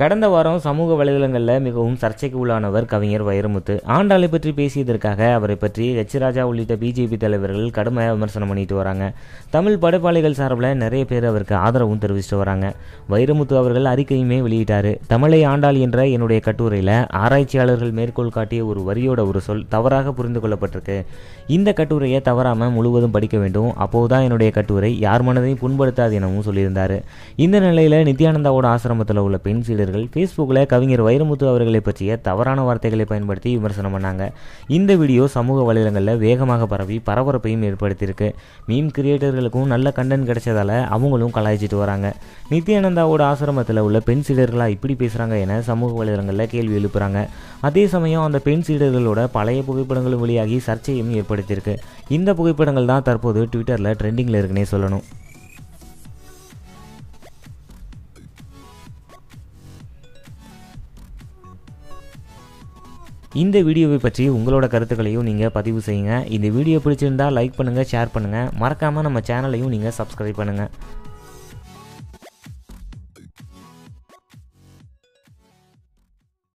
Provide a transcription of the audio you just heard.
கடந்த வாரம் சமூக வலைதளங்களில் மிகவும் சர்ச்சைக்கு உள்ளானவர் கவிஞர் வைரமுத்து ஆண்டாளை பற்றி பேசியதற்காக அவரை பற்றி எச் ராஜா உள்ளிட்ட பிஜேபி தலைவர்கள் கடுமையாக விமர்சனம் பண்ணிட்டு வராங்க தமிழ் படைப்பாளிகள் சார்பில் நிறைய பேர் அவருக்கு ஆதரவும் தெரிவிச்சிட்டு வராங்க வைரமுத்து அவர்கள் அறிக்கையுமே வெளியிட்டார் தமிழை ஆண்டாள் என்ற என்னுடைய கட்டுரையில் ஆராய்ச்சியாளர்கள் மேற்கோள் காட்டிய ஒரு வரியோட ஒரு சொல் தவறாக புரிந்து கொள்ளப்பட்டிருக்கு இந்த கட்டுரையை தவறாமல் முழுவதும் படிக்க வேண்டும் அப்போதுதான் என்னுடைய கட்டுரை யார் மனதையும் புண்படுத்தாது எனவும் சொல்லியிருந்தார் இந்த நிலையில் நித்யானந்தாவோட ஆசிரமத்தில் உள்ள பெண் சீடர்கள் ஃபேஸ்புக்கில் கவிஞர் வைரமுத்து அவர்களை பற்றிய தவறான வார்த்தைகளை பயன்படுத்தி விமர்சனம் பண்ணாங்க இந்த வீடியோ சமூக வலைதளங்களில் வேகமாக பரவி பரபரப்பையும் ஏற்படுத்தியிருக்கு மீம் கிரியேட்டர்களுக்கும் நல்ல கண்டென்ட் கிடைச்சதால அவங்களும் கலாய்ச்சிட்டு வராங்க நித்யானந்தாவோட ஆசிரமத்தில் உள்ள பெண் சீடர்களாக இப்படி பேசுகிறாங்க என சமூக வலைதளங்களில் கேள்வி எழுப்புறாங்க அதே சமயம் அந்த பெண் சீடர்களோட பழைய புகைப்படங்களும் வெளியாகி சர்ச்சையும் ஏற்படுத்தியிருக்கு இந்த புகைப்படங்கள் தான் தற்போது ட்விட்டரில் ட்ரெண்டிங்கில் இருக்குன்னே சொல்லணும் இந்த வீடியோவை பற்றி உங்களோட கருத்துக்களையும் நீங்கள் பதிவு செய்யுங்க இந்த வீடியோ பிடிச்சிருந்தா லைக் பண்ணுங்கள் ஷேர் பண்ணுங்கள் மறக்காமல் நம்ம சேனலையும் நீங்கள் சப்ஸ்கிரைப் பண்ணுங்கள்